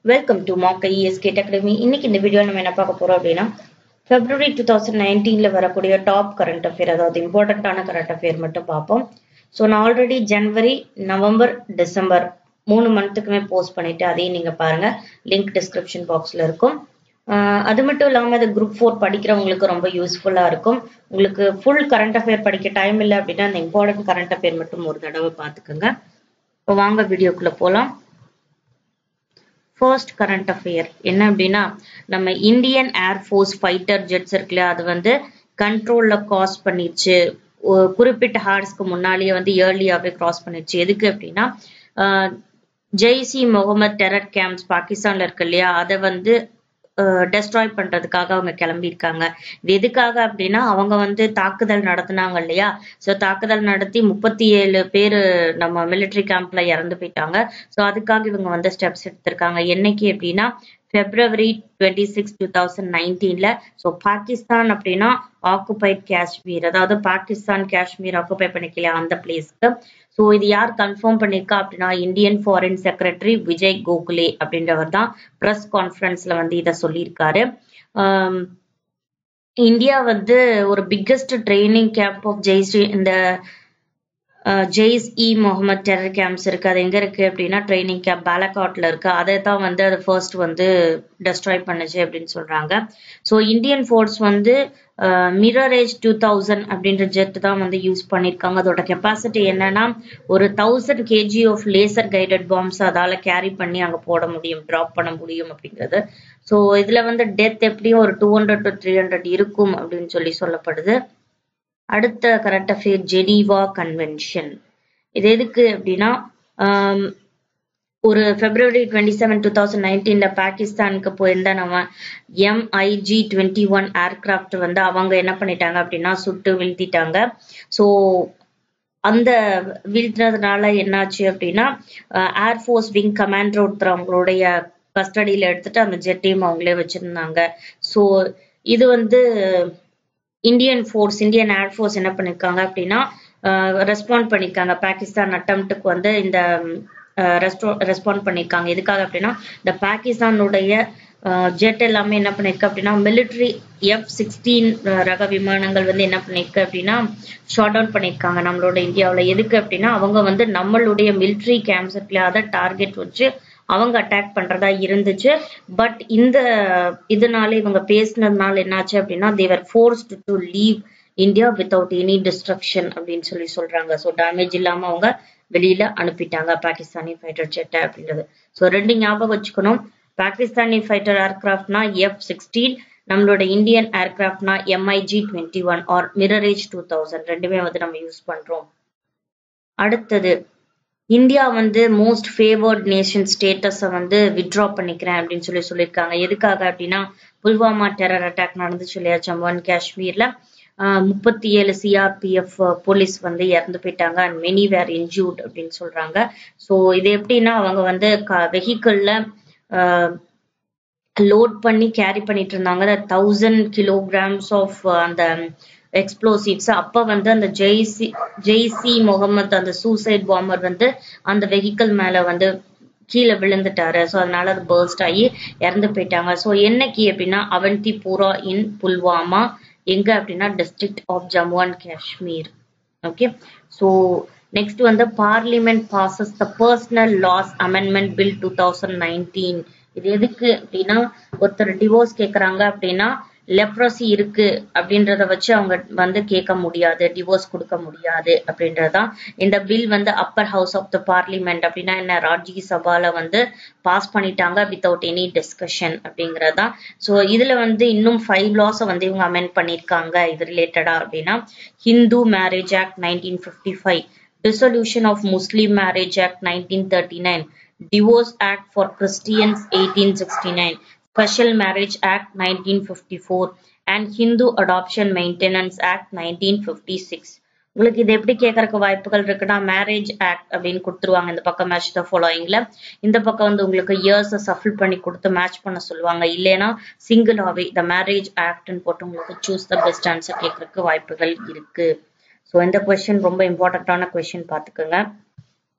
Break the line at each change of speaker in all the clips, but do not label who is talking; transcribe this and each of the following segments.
Welcome to மாக்க ESK academy இன்னைக்கு இந்த வீடியோ நம்ம என்ன பார்க்க போறோம் அப்படின்னா பிப்ரவரி டூ தௌசண்ட் நைன்டீன்ல வரக்கூடிய டாப் கரண்ட் அஃபேர் அதாவது இம்பார்ட்டண்ட்டான கரண்ட் அஃபேர் மட்டும் பார்ப்போம் ஸோ நான் ஆல்ரெடி ஜனவரி நவம்பர் டிசம்பர் மூணு மந்த்துக்குமே போஸ்ட் பண்ணிட்டு அதையும் நீங்க பாருங்க லிங்க் டிஸ்கிரிப்ஷன் பாக்ஸ்ல இருக்கும் ஆஹ் அது மட்டும் இல்லாமல் இது குரூப் ஃபோர் படிக்கிறவங்களுக்கு ரொம்ப யூஸ்ஃபுல்லாக இருக்கும் உங்களுக்கு ஃபுல் கரண்ட் அஃபேர் படிக்க டைம் இல்லை அப்படின்னா அந்த இம்பார்ட்டன்ட் கரண்ட் அஃபேர் மட்டும் ஒரு தடவை பார்த்துக்கோங்க இப்போ வாங்க வீடியோக்குள்ள போகலாம் ஃபர்ஸ்ட் கரண்ட் அஃபேர் என்ன அப்படின்னா நம்ம இந்தியன் ஏர்ஃபோர்ஸ் ஃபைட்டர் ஜெட்ஸ் இருக்குல்ல அது வந்து கண்ட்ரோல்ல கிராஸ் பண்ணிடுச்சு ஒரு குறிப்பிட்ட ஹார்ஸ்க்கு முன்னாலேயே வந்து இயர்லியாவே கிராஸ் பண்ணிடுச்சு எதுக்கு அப்படின்னா ஜெய்சி முகமது டெரர் கேம்ப்ஸ் பாகிஸ்தான்ல இருக்கு இல்லையா அதை வந்து டெஸ்ட்ராய் பண்றதுக்காக அவங்க கிளம்பியிருக்காங்க இது எதுக்காக அப்படின்னா அவங்க வந்து தாக்குதல் நடத்தினாங்க இல்லையா ஸோ தாக்குதல் நடத்தி முப்பத்தி ஏழு பேர் நம்ம மிலிட்ரி கேம்ப்ல இறந்து போயிட்டாங்க ஸோ அதுக்காக இவங்க வந்து ஸ்டெப்ஸ் எடுத்திருக்காங்க என்னைக்கு அப்படின்னா February twenty six two thousand நைன்டீன்ல ஸோ பாகிஸ்தான் அப்படின்னா ஆக்குபைட் காஷ்மீர் அதாவது பாகிஸ்தான் காஷ்மீர் ஆக்குபை பண்ணிக்கலையா அந்த பிளேஸ்க்கு ஸோ இது யார் கன்ஃபார்ம் பண்ணியிருக்கா அப்படின்னா Indian foreign secretary Vijay Gokhale அப்படின்றவர் தான் ப்ரெஸ் கான்ஃபரன்ஸ்ல வந்து இதை சொல்லியிருக்காரு இந்தியா வந்து ஒரு பிக்கஸ்ட் ட்ரைனிங் கேம்ப் ஆஃப் ஜெய்ஸ்ரீ இந்த ஜெய்ஸ் இ முகமது டெரர் கேம்ப்ஸ் இருக்கு அது எங்க இருக்கு அப்படின்னா ட்ரைனிங் கேம்ப் பாலகாட்ல இருக்கு அதை தான் வந்து அது ஃபர்ஸ்ட் வந்து டெஸ்ட்ராய் பண்ணுச்சு அப்படின்னு சொல்றாங்க ஸோ இந்தியன் ஃபோர்ஸ் வந்து மிரர் ஏஜ் டூ தௌசண்ட் அப்படின்ற ஜெட் தான் வந்து யூஸ் பண்ணியிருக்காங்க அதோட கெப்பாசிட்டி என்னன்னா ஒரு thousand KG of laser guided bombs அதால கேரி பண்ணி அங்கே போட முடியும் ட்ராப் பண்ண முடியும் அப்படிங்கிறது ஸோ இதுல வந்து டெத் எப்படியும் ஒரு two hundred to three hundred இருக்கும் அப்படின்னு சொல்லி சொல்லப்படுது அடுத்த கரண்ட் அஃபேர் ஜெனீவா கன்வென்ஷன் இது எதுக்கு அப்படின்னா ஒரு February twenty seven two thousand நைன்டீன்ல பாகிஸ்தானுக்கு போயிருந்த நம்ம எம்ஐஜி டுவெண்ட்டி ஒன் ஏர்கிராஃப்ட் வந்து அவங்க என்ன பண்ணிட்டாங்க அப்படின்னா சுட்டு வீழ்த்திட்டாங்க ஸோ அந்த வீழ்த்தினதுனால என்னாச்சு அப்படின்னா ஏர்ஃபோர்ஸ் விங் கமாண்டர் ஒருத்தர் அவங்களுடைய கஸ்டடியில எடுத்துட்டு அந்த ஜெட்டையும் அவங்களே வச்சிருந்தாங்க ஸோ இது வந்து இந்தியன் ஃபோர்ஸ் இந்தியன் ஏர்ஃபோர்ஸ் என்ன பண்ணிருக்காங்க அப்படின்னா ரெஸ்பாண்ட் பண்ணிருக்காங்க பாகிஸ்தான் அட்டம்ப்டுக்கு வந்து இந்த ரெஸ்பாண்ட் பண்ணிருக்காங்க எதுக்காக அப்படின்னா இந்த பாகிஸ்தானுடைய ஜெட் எல்லாமே என்ன பண்ணிருக்கு அப்படின்னா மிலிட்ரி எஃப் சிக்ஸ்டீன் ரக விமானங்கள் வந்து என்ன பண்ணிருக்கு அப்படின்னா ஷார்ட் டவுன் பண்ணியிருக்காங்க நம்மளோட இந்தியாவில் எதுக்கு அப்படின்னா அவங்க வந்து நம்மளுடைய மிலிட்ரி கேம்ப்ஸ் இருக்குல்ல அதை டார்கெட் வச்சு அவங்க அட்டாக் பண்றதா இருந்துச்சு பட் இந்த இதனால இவங்க பேசினதுனால என்னாச்சு அப்படின்னா they were forced to leave India without any destruction அப்படின்னு சொல்லி சொல்றாங்க ஸோ டேமேஜ் இல்லாம அவங்க வெளியில அனுப்பிட்டாங்க பாகிஸ்தானி ஃபைட்டர் ஜெட்டை அப்படின்றது ஸோ ரெண்டு ஞாபகம் வச்சுக்கணும் பாகிஸ்தானி ஃபைட்டர் ஏர்கிராஃப்ட்னா எஃப் சிக்ஸ்டீன் நம்மளோட இந்தியன் ஏர்கிராஃப்ட்னா MiG twenty one or Mirage two thousand ரெண்டுமே வந்து நம்ம யூஸ் பண்றோம் அடுத்தது இந்தியா வந்து மோஸ்ட் ஃபேவர்ட் நேஷன் ஸ்டேட்டஸை வந்து வித்ட்ரா பண்ணிக்கிறேன் அப்படின்னு சொல்லி சொல்லியிருக்காங்க எதுக்காக அப்படின்னா புல்வாமா டெரர் அட்டாக் நடந்துச்சு இல்லையா ஜம்மு அண்ட் காஷ்மீர்ல முப்பத்தி ஏழு சிஆர்பிஎஃப் போலீஸ் வந்து இறந்து போயிட்டாங்க அண்ட் மெனி வேர் இன்ஜூர்ட் அப்படின்னு சொல்றாங்க ஸோ இது எப்படின்னா அவங்க வந்து வெஹிக்கிள்ல லோட் பண்ணி கேரி பண்ணிட்டு இருந்தாங்க தௌசண்ட் கிலோகிராம்ஸ் ஆஃப் அந்த எக்ஸ்ப்ளோசிவ்ஸ் அப்ப வந்து அந்த ஜெய்சி ஜெய்சி முகமது அந்த சூசைட் பாம்பர் வந்து அந்த வெஹிக்கிள் மேல வந்து கீழே விழுந்துட்டாரு ஸோ அதனால அது பர்ஸ்ட் ஆகி இறந்து போயிட்டாங்க ஸோ என்னைக்கு அப்படின்னா அவந்தி பூரா இன் புல்வாமா எங்க அப்படின்னா district of Jammu and Kashmir okay so next வந்து parliament passes the personal laws amendment bill two thousand nineteen இது எதுக்கு அப்படின்னா ஒருத்தர் டிவோர்ஸ் கேட்குறாங்க அப்படின்னா லெப்ரசி இருக்கு அப்படின்றத வச்சு அவங்க வந்து கேட்க முடியாது டிவோர்ஸ் கொடுக்க முடியாது அப்படின்றதுதான் இந்த பில் வந்து upper house of the parliament அப்படின்னா என்ன ராஜ்ய சபால வந்து பாஸ் பண்ணிட்டாங்க வித்தவுட் எனி டிஸ்கஷன் அப்படிங்கறதுதான் ஸோ இதுல வந்து இன்னும் ஃபைவ் லாஸை வந்து இவங்க அமெண்ட் பண்ணியிருக்காங்க இது ரிலேட்டடா அப்படின்னா Hindu marriage act nineteen fifty five dissolution of Muslim marriage act nineteen thirty nine divorce act for Christians eighteen sixty nine Special Marriage Act 1954 and Hindu Adoption Maintenance Act 1956. உங்களுக்கு இது எப்படி கேட்கறதுக்கு வாய்ப்புகள் இருக்குன்னா மேரேஜ் ஆக்ட் அப்படின்னு கொடுத்துருவாங்க இந்த பக்கம் மேட்ச் த ஃபாலோயிங்ல இந்த பக்கம் வந்து உங்களுக்கு இயர்ஸை சஃபில் பண்ணி கொடுத்து மேட்ச் பண்ண சொல்லுவாங்க இல்லைன்னா சிங்கிளாவே த மேரேஜ் ஆக்ட்னு போட்டு உங்களுக்கு சூஸ் த பெஸ்ட் ஆன்சர் கேட்கறதுக்கு வாய்ப்புகள் இருக்கு ஸோ இந்த கொஸ்டின் ரொம்ப இம்பார்ட்டண்ட்டான கொஸ்டின் பார்த்துக்கோங்க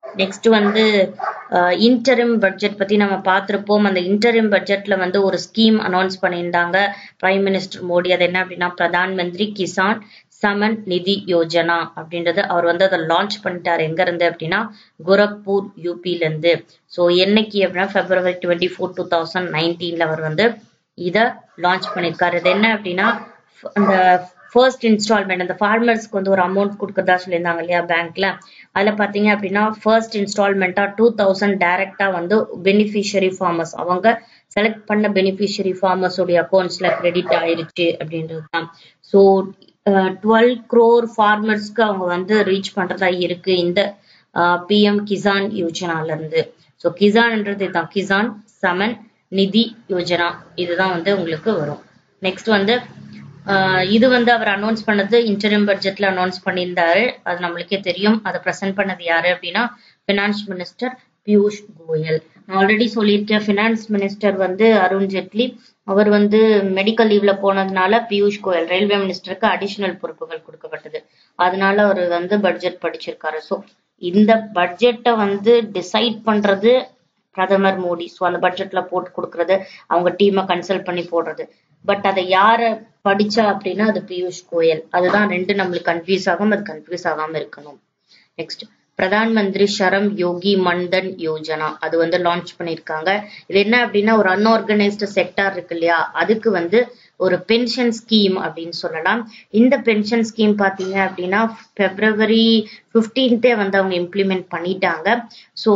நெக்ஸ்ட் வந்து இன்டரிம் பட்ஜெட் பத்தி நம்ம பார்த்திருப்போம் அந்த இன்டரிம் பட்ஜெட்ல வந்து ஒரு ஸ்கீம் அனௌன்ஸ் பண்ணியிருந்தாங்க பிரைம் மினிஸ்டர் மோடி அது என்ன அப்படின்னா பிரதான் மந்திரி கிசான் சமன் நிதி யோஜனா அப்படின்றது அவர் வந்து அதை லான்ச் பண்ணிட்டாரு எங்க இருந்து அப்படின்னா கோரக்பூர் யூபில இருந்து ஸோ என்னைக்கு அப்படின்னா February twenty four two thousand நைன்டீன்ல அவர் வந்து இதை லான்ச் பண்ணியிருக்காரு இது என்ன அப்படின்னா அந்த ஃபர்ஸ்ட் இன்ஸ்டால்மெண்ட் அந்த ஃபார்மர்ஸ்க்கு வந்து ஒரு அமௌண்ட் கொடுக்கறதா சொல்லியிருந்தாங்க இல்லையா பேங்க்ல அதுல பாத்தீங்க அப்படின்னா ஃபர்ஸ்ட் இன்ஸ்டால்மெண்ட்டா டூ தௌசண்ட் டைரக்டா வந்து பெனிஃபிஷியரி ஃபார்மர்ஸ் அவங்க செலக்ட் பண்ண பெனிஃபிஷியரி ஃபார்மர்ஸ் உடைய அக்கௌண்ட்ஸ்ல கிரெடிட் ஆயிருச்சு அப்படின்றது தான் ஸோ டுவெல் க்ரோர் ஃபார்மர்ஸ்க்கு அவங்க வந்து ரீச் பண்றதா இருக்கு இந்த பிஎம் கிசான் யோஜனால இருந்து ஸோ கிசான்ன்றது இதுதான் கிசான் சமன் நிதி யோஜனா இதுதான் வந்து உங்களுக்கு வரும் நெக்ஸ்ட் வந்து ஆஹ் இது வந்து அவர் அனௌன்ஸ் பண்ணது இன்டரிம் பட்ஜெட்ல அனௌன்ஸ் பண்ணியிருந்தாரு அது நம்மளுக்கே தெரியும் அதை ப்ரெசென்ட் பண்ணது யாரு அப்படின்னா பினான்ஸ் மினிஸ்டர் பியூஷ் கோயல் நான் ஆல்ரெடி சொல்லியிருக்கேன் ஃபினான்ஸ் மினிஸ்டர் வந்து அருண் ஜெட்லி அவர் வந்து மெடிக்கல் லீவ்ல போனதுனால பியூஷ் கோயல் ரயில்வே மினிஸ்டருக்கு அடிஷனல் பொறுப்புகள் கொடுக்கப்பட்டது அதனால அவர் வந்து பட்ஜெட் படிச்சிருக்காரு ஸோ இந்த பட்ஜெட்டை வந்து டிசைட் பண்றது பிரதமர் மோடி ஸோ அந்த பட்ஜெட்ல போட்டு கொடுக்கறது அவங்க டீமை கன்சல்ட் பண்ணி போடுறது பட் அதை யார படிச்சா அப்படின்னா அது பியூஷ் கோயல் அதுதான் ரெண்டு நம்மளுக்கு கன்ஃபியூஸ் ஆகும் அது கன்ஃபியூஸ் ஆகாம இருக்கணும் நெக்ஸ்ட் பிரதான் மந்திரி ஷரம் யோகி மன்தன் யோஜனா அது வந்து லான்ச் பண்ணிருக்காங்க இது என்ன அப்படின்னா ஒரு அன்ஆர்கனைஸ்டு செக்டார் இருக்கு இல்லையா அதுக்கு வந்து ஒரு பென்ஷன் ஸ்கீம் அப்படின்னு சொல்லலாம் இந்த பென்ஷன் ஸ்கீம் பாத்தீங்க அப்படின்னா பிப்ரவரி பிப்டீன்த்தே வந்து அவங்க இம்ப்ளிமெண்ட் பண்ணிட்டாங்க ஸோ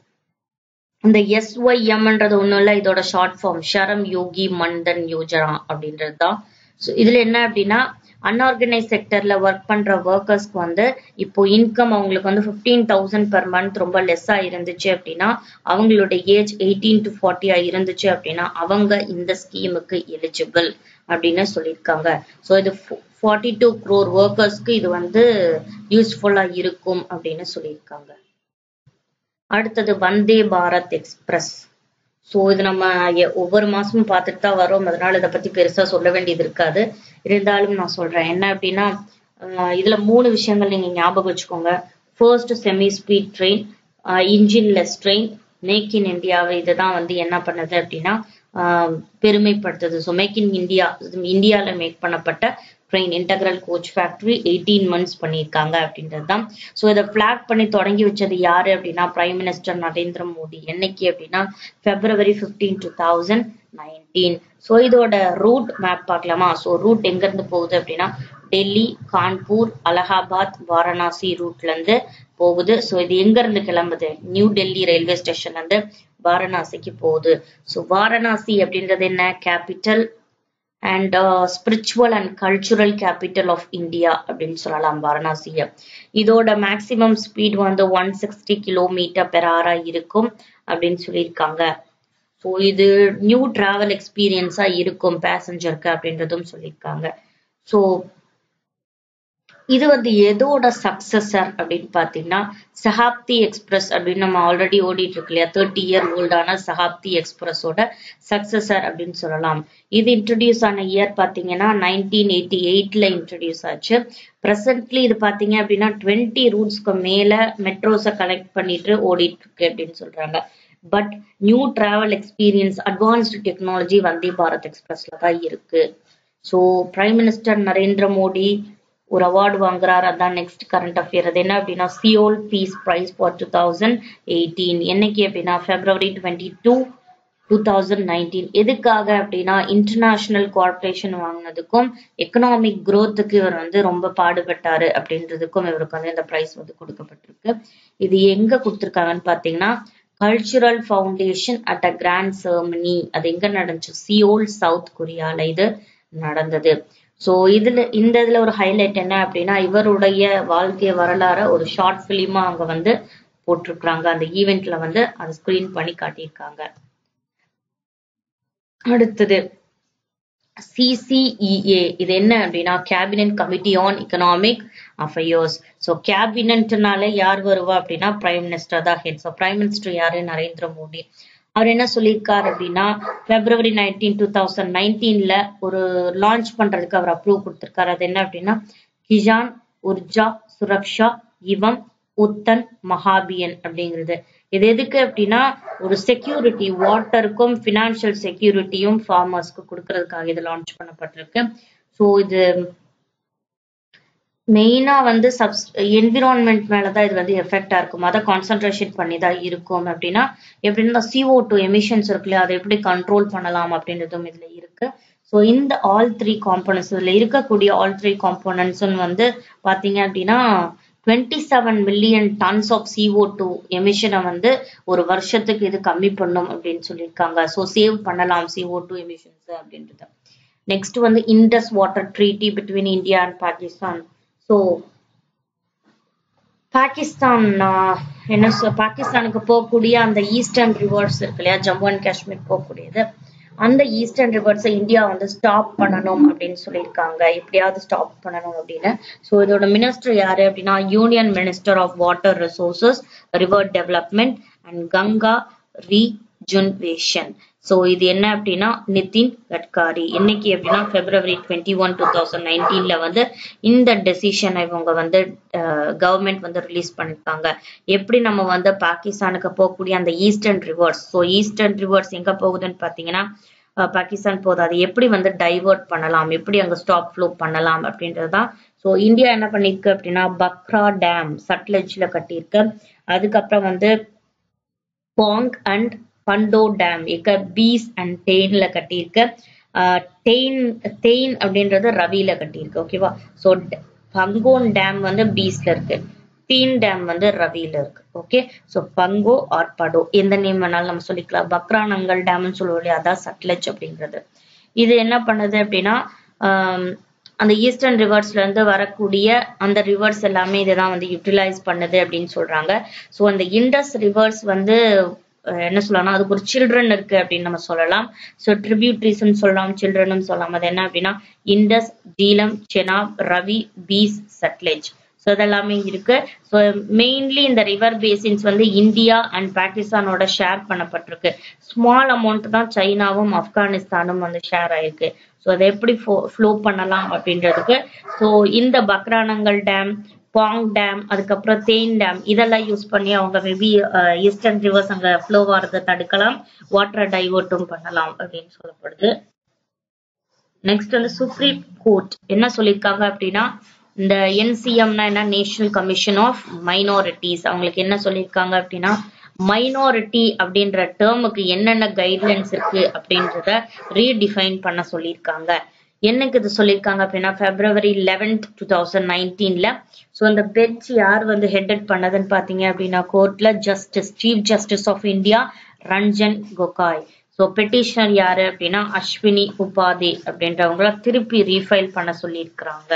இந்த எஸ்ஒய்எம்ன்றது ஒண்ணும் இல்ல இதோட ஷார்ட் ஃபார்ம் ஷரம் யோகி மன்தன் யோஜனா அப்படின்றது தான் ஸோ இதுல என்ன அப்படின்னா அன்ஆர்கனைஸ் செக்டர்ல ஒர்க் பண்ற ஒர்க்கர்ஸ்க்கு வந்து இப்போ இன்கம் அவங்களுக்கு வந்து ஃபிஃப்டீன் தௌசண்ட் பெர் மந்த் ரொம்ப லெஸ்ஸா இருந்துச்சு அப்படின்னா அவங்களோட ஏஜ் எயிட்டீன் டு ஃபார்ட்டியா இருந்துச்சு அப்படின்னா அவங்க இந்த ஸ்கீமுக்கு எலிஜிபிள் அப்படின்னு சொல்லியிருக்காங்க ஸோ இது ஃபார்ட்டி டூ க்ரோர் ஒர்க்கர்ஸ்க்கு இது வந்து யூஸ்ஃபுல்லா இருக்கும் அப்படின்னு சொல்லியிருக்காங்க அடுத்தது வந்தே பாரத் எக்ஸ்பிரஸ் ஸோ இது நம்ம எ- ஒவ்வொரு மாசமும் பார்த்துட்டு தான் வரோம் அதனால இதை பத்தி பெருசா சொல்ல வேண்டியது இருக்காது இருந்தாலும் நான் சொல்றேன் என்ன அப்படின்னா ஆஹ் இதுல மூணு விஷயங்கள் நீங்க ஞாபகம் வச்சுக்கோங்க first semi speed train engineless train make in இந்தியாவை இதுதான் வந்து என்ன பண்ணுது அப்படின்னா ஆஹ் பெருமைப்படுத்துது ஸோ மேக் இன் இந்தியா இந்தியால மேக் பண்ணப்பட்ட train integral coach factory eighteen months பண்ணியிருக்காங்க அப்படின்றது தான் ஸோ இதை ஃபிளாக் பண்ணி தொடங்கி வச்சது யாரு அப்படின்னா பிரைம் மினிஸ்டர் நரேந்திர மோடி என்னைக்கு அப்படின்னா February fifteen two thousand nineteen so இதோட ரூட் மேப் பார்க்கலாமா ஸோ ரூட் எங்க இருந்து போகுது அப்படின்னா டெல்லி கான்பூர் அலகாபாத் வாரணாசி ரூட்ல இருந்து போகுது ஸோ இது எங்க இருந்து கிளம்புது நியூ டெல்லி ரயில்வே ஸ்டேஷன்ல இருந்து வாரணாசிக்கு போகுது ஸோ வாரணாசி அப்படின்றது என்ன capital and spiritual and cultural capital of India அப்படின்னு சொல்லலாம் வாரணாசிய இதோட மேக்சிமம் ஸ்பீட் வந்து ஒன் சிக்ஸ்டி கிலோமீட்டர் பெர் ஹவரா இருக்கும் அப்படின்னு சொல்லியிருக்காங்க ஸோ இது நியூ டிராவல் எக்ஸ்பீரியன்ஸா இருக்கும் பேசஞ்சருக்கு அப்படின்றதும் சொல்லியிருக்காங்க ஸோ இது வந்து எதோட சக்சஸர் அப்படின்னு பாத்தீங்கன்னா சஹாப்தி எக்ஸ்பிரஸ் அப்படின்னு நம்ம ஆல்ரெடி ஓடிட்டு இருக்கு இல்லையா தேர்ட்டி இயர் ஓல்டான சஹாப்தி எக்ஸ்பிரஸோட சக்சஸர் அப்படின்னு சொல்லலாம் இது இன்ட்ரடியூஸ் ஆன இயர் பாத்தீங்கன்னா நைன்டீன் எயிட்டி எயிட்ல இன்ட்ரடியூஸ் ஆச்சு ப்ரெசன்ட்லி இது பாத்தீங்க அப்படின்னா டுவெண்ட்டி ரூட்ஸ்க்கு மேல மெட்ரோஸை கலெக்ட் பண்ணிட்டு ஓடிட்டு இருக்கு அப்படின்னு சொல்றாங்க but new travel experience advanced technology Vande Bharat எக்ஸ்பிரஸ்ல தான் இருக்கு so prime minister Narendra Modi ஒரு அவார்டு வாங்குறாரு அதான் நெக்ஸ்ட் கரண்ட் அஃபேர் அது என்ன அப்படின்னா Seoul peace prize for two thousand eighteen என்னைக்கு அப்படின்னா February twenty two two thousand nineteen எதுக்காக அப்படின்னா இன்டர்நேஷனல் கார்பரேஷன் வாங்கினதுக்கும் எக்கனாமிக் growth-க்கு இவர் வந்து ரொம்ப பாடுபட்டாரு அப்படின்றதுக்கும் இவருக்கு வந்து இந்த பிரைஸ் வந்து கொடுக்கப்பட்டிருக்கு இது எங்க கொடுத்துருக்காங்கன்னு பாத்தீங்கன்னா cultural foundation at a grand ceremony அது எங்க நடந்துச்சு சியோல் சவுத் கொரியால இது நடந்தது சோ இதுல இந்த இதுல ஒரு ஹைலைட் என்ன அப்படின்னா இவருடைய வாழ்க்கை வரலாற ஒரு ஷார்ட் பிலிமா அங்க வந்து போட்டிருக்காங்க அந்த ஈவெண்ட்ல வந்து அதை ஸ்கிரீன் பண்ணி காட்டியிருக்காங்க அடுத்தது சிசிஇஏ இது என்ன அப்படின்னா cabinet committee on economic affairs so கேபினட்னால யார் வருவா அப்படின்னா பிரைம் மினிஸ்டர் தான் ஹெட் ஸோ பிரைம் மினிஸ்டர் யாரு நரேந்திர மோடி அவர் என்ன சொல்லியிருக்காரு அப்படின்னா பிப்ரவரி நைன்டீன் டூ தௌசண்ட் நைன்டீன்ல ஒரு லான்ச் பண்றதுக்கு அவர் அப்ரூவ் கொடுத்திருக்காரு அது என்ன அப்படின்னா கிஜான் உர்ஜா சுரக்ஷா இவம் உத்தன் மகாபியன் அப்படிங்கிறது இது எதுக்கு அப்படின்னா ஒரு செக்யூரிட்டி வாட்டருக்கும் ஃபினான்ஷியல் செக்யூரிட்டியும் ஃபார்மர்ஸ்க்கு கொடுக்கறதுக்காக இது லான்ச் பண்ணப்பட்டிருக்கு ஸோ இது மெயினா வந்து சப்ஸ் என்விரான்மெண்ட் மேலதான் இது வந்து எஃபெக்டா இருக்கும் அதை கான்சென்ட்ரேஷன் பண்ணி தான் இருக்கும் அப்படின்னா எப்படின்னா சிஓ டூ எமிஷன்ஸ் இருக்கு இல்லையா அதை எப்படி கண்ட்ரோல் பண்ணலாம் அப்படின்றதும் இதுல இருக்கு ஸோ இந்த ஆல் த்ரீ காம்போனன்ட்ஸ் இதுல இருக்கக்கூடிய ஆல் த்ரீ காம்போனன்ட்ஸ் வந்து பாத்தீங்க அப்படின்னா twenty seven million tons of CO two எமிஷனை வந்து ஒரு வருஷத்துக்கு இது கம்மி பண்ணும் அப்படின்னு சொல்லியிருக்காங்க ஸோ சேவ் பண்ணலாம் சிஓ டூ எமிஷன்ஸ் அப்படின்றது நெக்ஸ்ட் வந்து Indus water treaty between India and Pakistan so Pakistan ஆஹ், என்ன சொல் பாகிஸ்தானுக்கு போகக்கூடிய அந்த ஈஸ்டர்ன் ரிவர்ஸ் இருக்கு இல்லையா ஜம்மு அண்ட் காஷ்மீர் போகக்கூடியது அந்த ஈஸ்டர்ன் ரிவர்ஸை இந்தியா வந்து ஸ்டாப் பண்ணணும் அப்படின்னு சொல்லியிருக்காங்க எப்படியாவது ஸ்டாப் பண்ணணும் அப்படின்னு ஸோ இதோட மினிஸ்டர் யாரு அப்படின்னா union minister of water resources river development and Ganga rejuvenation so இது என்ன அப்படின்னா நிதின் கட்காரி என்னைக்கு அப்படின்னா February twenty one two thousand நைன்டீன்ல வந்து இந்த டெசிஷனை இவங்க வந்து கவர்மெண்ட் வந்து ரிலீஸ் பண்ணிருக்காங்க எப்படி நம்ம வந்து பாகிஸ்தானுக்கு போகக்கூடிய அந்த eastern rivers so eastern rivers எங்க போகுதுன்னு பாத்தீங்கன்னா அஹ், பாகிஸ்தான் போகுது அதை எப்படி வந்து டைவர்ட் பண்ணலாம் எப்படி அங்க ஸ்டாப் ஃப்ளோ பண்ணலாம் அப்படின்றது தான் ஸோ இந்தியா என்ன பண்ணிருக்கு அப்படின்னா பக்ரா டேம் சட்லஜ்ல கட்டியிருக்கு அதுக்கப்புறம் வந்து பாங் அண்ட் பண்டோ டேம் இக்க பீஸ் அண்ட் டெயின்ல கட்டியிருக்கு ஆஹ் டெயின் டெயின் அப்படின்றது ரவியில கட்டியிருக்கு ஓகேவா ஸோ பங்கோன் டேம் வந்து பீஸ்ல இருக்கு தீன் டேம் வந்து ரவியில இருக்கு ஓகே ஸோ பங்கோ ஆர் படோ எந்த நேம் வேணாலும் நம்ம சொல்லிக்கலாம் பக்ரானங்கல் டேம்னு சொல்லுவோம் இல்லையா அதான் சட்லஜ் அப்படிங்கிறது இது என்ன பண்ணுது அப்படின்னா ஆம், அந்த ஈஸ்டர்ன் ரிவர்ஸ்ல இருந்து வரக்கூடிய அந்த ரிவர்ஸ் எல்லாமே இதுதான் வந்து யூட்டிலைஸ் பண்ணுது அப்படின்னு சொல்றாங்க ஸோ அந்த இண்டஸ் ரிவர்ஸ் வந்து அஹ், என்ன சொல்லலாம் அதுக்கு ஒரு சில்ட்ரன் இருக்கு அப்படின்னு நம்ம சொல்லலாம் ஸோ ட்ரிபியூட்ரிஸ்ன்னு சொல்லலாம் சில்ட்ரனும் சொல்லலாம் அது என்ன அப்படின்னா இண்டஸ் ஜீலம் செனாப் ரவி பீஸ் சட்லெஜ் ஸோ இதெல்லாமே இருக்கு ஸோ மெயின்லி இந்த ரிவர் பேசின்ஸ் வந்து இந்தியா அண்ட் பாகிஸ்தானோட ஷேர் பண்ணப்பட்டிருக்கு ஸ்மால் அமௌண்ட் தான் சைனாவும் ஆப்கானிஸ்தானும் வந்து ஷேர் ஆயிருக்கு ஸோ அதை எப்படி ஃப்ளோ பண்ணலாம் அப்படின்றதுக்கு ஸோ இந்த பக்ரானங்கல் டேம் பாங் டேம் அதுக்கப்புறம் தேன் டேம் இதெல்லாம் யூஸ் பண்ணி அவங்க மேபி ஈஸ்டர்ன் ரிவர்ஸ் அங்க ஃப்ளோ ஆகிறத தடுக்கலாம் வாட்டரை டைவர்ட்டும் பண்ணலாம் அப்படின்னு சொல்லப்படுது நெக்ஸ்ட் வந்து சுப்ரீம் கோர்ட் என்ன சொல்லியிருக்காங்க அப்படின்னா இந்த என்சிஎம்னா என்ன நேஷனல் கமிஷன் ஆஃப் மைனாரிட்டிஸ் அவங்களுக்கு என்ன சொல்லியிருக்காங்க அப்படின்னா மைனாரிட்டி அப்படின்ற டேர்முக்கு என்னென்ன கைட்லைன்ஸ் இருக்கு அப்படின்றத ரீடிஃபைன் பண்ண சொல்லியிருக்காங்க என்னைக்கு இது சொல்லியிருக்காங்க அப்படின்னா பிப்ரவரி லெவன்த் டூ தௌசண்ட் நைன்டீன்ல ஸோ அந்த பெஞ்ச் யார் வந்து ஹெட்டட் பண்ணதுன்னு பார்த்தீங்க அப்படின்னா கோர்ட்ல justice chief justice of India Ranjan Gogoi so petitioner யாரு அப்படின்னா அஸ்வினி உபாதே அப்படின்றவங்கள திருப்பி ரீஃபைல் பண்ண சொல்லியிருக்கிறாங்க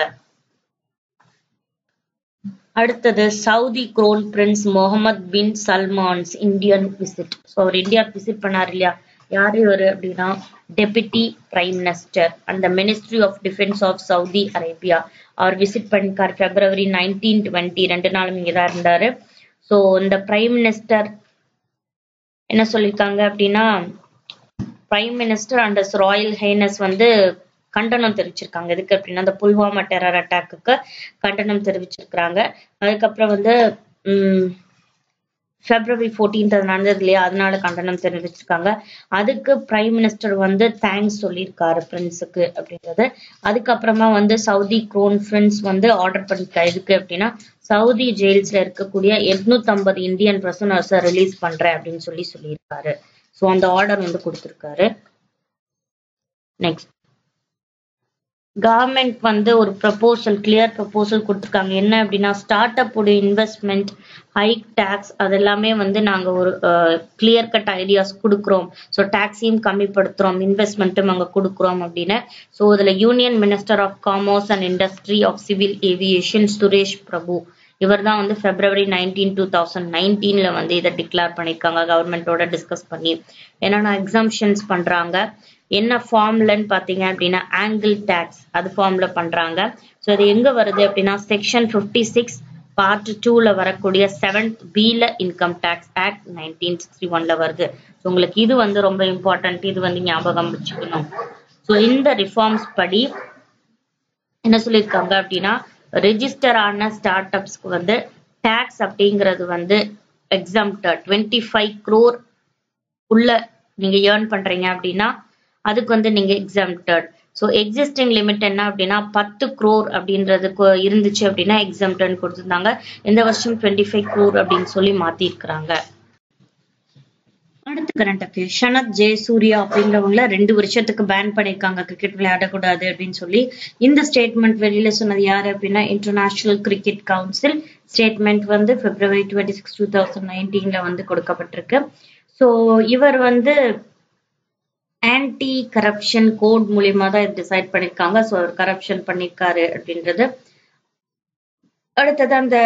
அடுத்தது Saudi crown prince Mohammed bin Salman's Indian visit so அவர் இந்தியா விசிட் பண்ணார் இல்லையா யார் இவர் அப்படின்னா டெபுட்டி பிரைம் மினிஸ்டர் அந்த ministry of defence of Saudi Arabia அவர் விசிட் பண்ணிருக்கார் பிப்ரவரி நைன்டீன் டுவெண்ட்டி ரெண்டு நாளும் இங்கே தான் இருந்தாரு ஸோ இந்த பிரைம் மினிஸ்டர் என்ன சொல்லியிருக்காங்க அப்படின்னா prime minister and royal highness வந்து கண்டனம் தெரிவிச்சிருக்காங்க எதுக்கு அப்படின்னா அந்த புல்வாமா டெரர் அட்டாக்குக்கு கண்டனம் தெரிவிச்சிருக்கிறாங்க அதுக்கப்புறம் வந்து உம் பிப்ரவரி ஃபோர்டீன்த் அது நடந்தது இல்லையா அதனால கண்டனம் தெரிவிச்சிருக்காங்க அதுக்கு பிரைம் மினிஸ்டர் வந்து தேங்க்ஸ் சொல்லியிருக்காரு பிரின்ஸுக்கு அப்படின்றது அதுக்கப்புறமா வந்து சவுதி குரோன் பிரின்ஸ் வந்து ஆர்டர் பண்ணிருக்காரு எதுக்கு அப்படின்னா சவுதி ஜெயில்ஸ்ல இருக்கக்கூடிய 850 இந்தியன் பிரசனர்ஸை ரிலீஸ் பண்றேன் அப்படின்னு சொல்லி சொல்லியிருக்காரு ஸோ அந்த ஆர்டர் வந்து கொடுத்திருக்காரு நெக்ஸ்ட் கவர்மெண்ட் வந்து ஒரு ப்ரப்போசல் கிளியர் ப்ரப்போசல் கொடுத்துருக்காங்க என்ன அப்படின்னா ஸ்டார்ட் அப் உடைய இன்வெஸ்ட்மெண்ட் ஹைக் டேக்ஸ் அதெல்லாமே வந்து நாங்க ஒரு கிளியர் கட் ஐடியாஸ் கொடுக்குறோம் ஸோ டேக்ஸையும் கம்மிப்படுத்துறோம் இன்வெஸ்ட்மெண்ட்டும் அங்க கொடுக்குறோம் அப்படின்னு ஸோ இதுல union minister of commerce and industry of civil aviation Suresh Prabhu இவர் தான் வந்து பிப்ரவரி நைன்டீன் டூ தௌசண்ட் நைன்டீன்ல வந்து இதை டிக்ளேர் பண்ணியிருக்காங்க கவர்மெண்டோட டிஸ்கஸ் பண்ணி என்னென்ன எக்ஸாம்ஷன்ஸ் பண்றாங்க என்ன ஃபார்ம்லன்னு பார்த்தீங்க அப்படின்னா ஆங்கிள் டேக்ஸ் அது ஃபார்ம்ல பண்றாங்க ஸோ அது எங்க வருது அப்படின்னா செக்ஷன் ஃபிஃப்டி சிக்ஸ் பார்ட் டூல வரக்கூடிய செவன்த் பில income tax act nineteen sixty ஒன்ல வருது ஸோ உங்களுக்கு இது வந்து ரொம்ப இம்பார்ட்டன்ட் இது வந்து ஞாபகம் வச்சுக்கணும் ஸோ இந்த ரிஃபார்ம்ஸ் படி என்ன சொல்லியிருக்காங்க அப்படின்னா ரெஜிஸ்டர் ஆன ஸ்டார்ட் அப்ஸ்க்கு வந்து டேக்ஸ் அப்படிங்கிறது வந்து எக்ஸாம்டட் டுவெண்ட்டி ஃபைவ் க்ரோர் உள்ள நீங்க ஏர்ன் பண்றீங்க அப்படின்னா அதுக்கு வந்து நீங்க எக்ஸாம்டட் ஸோ எக்ஸிஸ்டிங் லிமிட் என்ன அப்படின்னா பத்து க்ரோர் அப்படின்றது கொ- இருந்துச்சு அப்படின்னா எக்ஸாம்டன் கொடுத்துருந்தாங்க இந்த வருஷம் டுவெண்ட்டி ஃபைவ் க்ரோர் அப்படின்னு சொல்லி மாத்திருக்கிறாங்க அடுத்த கரண்ட் அஃபேர் ஷனத் ஜெயசூர்யா அப்படிங்கிறவங்கள ரெண்டு வருஷத்துக்கு பேன் பண்ணிருக்காங்க கிரிக்கெட் விளையாடக்கூடாது அப்படின்னு சொல்லி இந்த ஸ்டேட்மெண்ட் வெளியில சொன்னது யாரு அப்படின்னா இன்டர்நேஷனல் கிரிக்கெட் கவுன்சில் ஸ்டேட்மெண்ட் வந்து February twenty six two thousand நைன்டீன்ல வந்து கொடுக்கப்பட்டிருக்கு ஸோ இவர் வந்து ஆன்டி கரப்ஷன் கோட் மூலியமா தான் டிசைட் பண்ணிருக்காங்க ஸோ அவர் கரப்ஷன் பண்ணிருக்காரு அப்படின்றது அடுத்தது அந்த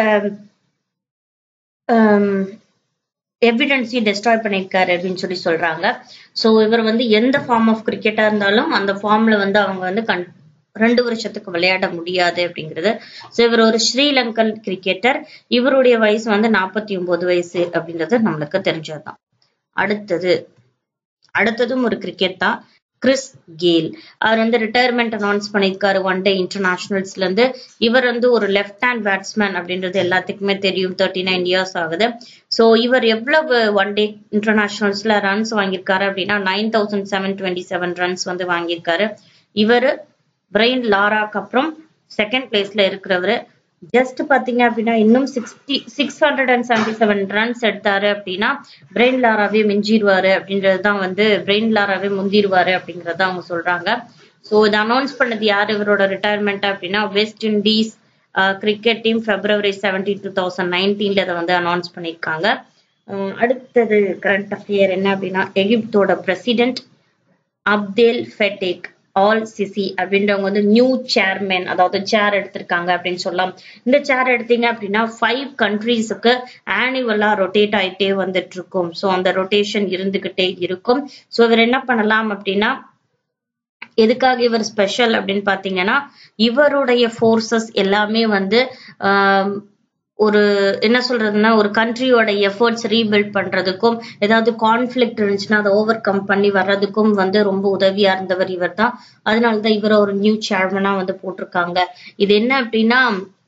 எவிடன்ஸையும் டெஸ்ட்ராய் பண்ணிருக்காரு அப்படின்னு சொல்லி சொல்றாங்க ஸோ இவர் வந்து எந்த ஃபார்ம் ஆஃப் கிரிக்கெட்டா இருந்தாலும் அந்த ஃபார்ம்ல வந்து அவங்க வந்து கண் ரெண்டு வருஷத்துக்கு விளையாட முடியாது அப்படிங்கிறது ஸோ இவர் ஒரு ஸ்ரீலங்கன் கிரிக்கெட்டர் இவருடைய வயசு வந்து நாற்பத்தி ஒன்பது வயசு அப்படின்றது நம்மளுக்கு தெரிஞ்சதுதான் அடுத்தது அடுத்ததும் ஒரு கிரிக்கெட் தான் கிறிஸ் கேல் அவர் வந்து ரிட்டையர்மெண்ட் அனௌன்ஸ் பண்ணியிருக்காரு ஒன் டே இன்டர்நேஷனல்ஸ்ல இருந்து இவர் வந்து ஒரு லெஃப்ட் ஹேண்ட் பேட்ஸ்மேன் அப்படின்றது எல்லாத்துக்குமே தெரியும் தேர்ட்டி நைன் இயர்ஸ் ஆகுது ஸோ இவர் எவ்வளவு ஒன் டே இன்டர்நேஷனல்ஸ்ல ரன்ஸ் வாங்கியிருக்காரு அப்படின்னா nine thousand seven twenty seven runs வந்து வாங்கியிருக்காரு இவர் பிரெயின் லாராக்கு அப்புறம் செகண்ட் பிளேஸ்ல இருக்கிறவரு ஜஸ்ட் பாத்தீங்க அப்படின்னா இன்னும் sixty six hundred and seventy seven runs எடுத்தாரு அப்படின்னா பிரெயின் லாராவே மிஞ்சிடுவாரு அப்படின்றது தான் வந்து பிரெயின் லாராவே முந்திடுவாரு அப்படிங்கறத அவங்க சொல்றாங்க ஸோ இதை அனௌன்ஸ் பண்ணது யார் இவரோட ரிட்டையர்மெண்ட் அப்படின்னா West Indies cricket team February seventeen two thousand நைன்டீன்ல இதை வந்து அனௌன்ஸ் பண்ணியிருக்காங்க அஹ் அடுத்தது கரண்ட் அஃபேர் என்ன அப்படின்னா எகிப்தோட president Abdel Fattah al Sisi அப்படின்றவங்க வந்து நியூ சேர்மேன் அதாவது சேர் எடுத்திருக்காங்க அப்படின்னு சொல்லலாம் இந்த சேர் எடுத்தீங்க அப்படின்னா ஃபைவ் கண்ட்ரீஸுக்கு ஆனுவலா ரொட்டேட் ஆயிட்டே வந்துட்டு இருக்கும் ஸோ அந்த ரொட்டேஷன் இருந்துகிட்டே இருக்கும் ஸோ இவர் என்ன பண்ணலாம் அப்படின்னா எதுக்காக இவர் ஸ்பெஷல் அப்படின்னு பாத்தீங்கன்னா இவருடைய ஃபோர்ஸஸ் எல்லாமே வந்து ஆம், ஒரு என்ன சொல்றதுன்னா ஒரு கண்ட்ரியோட எஃபர்ட்ஸ் ரீபில்ட் பண்றதுக்கும் ஏதாவது கான்ஃபிளிக்ட் இருந்துச்சுன்னா அதை ஓவர் கம் பண்ணி வர்றதுக்கும் வந்து ரொம்ப உதவியா இருந்தவர் இவர் தான் அதனால தான் இவரை ஒரு நியூ சேர்மனா வந்து போட்டிருக்காங்க இது என்ன அப்படின்னா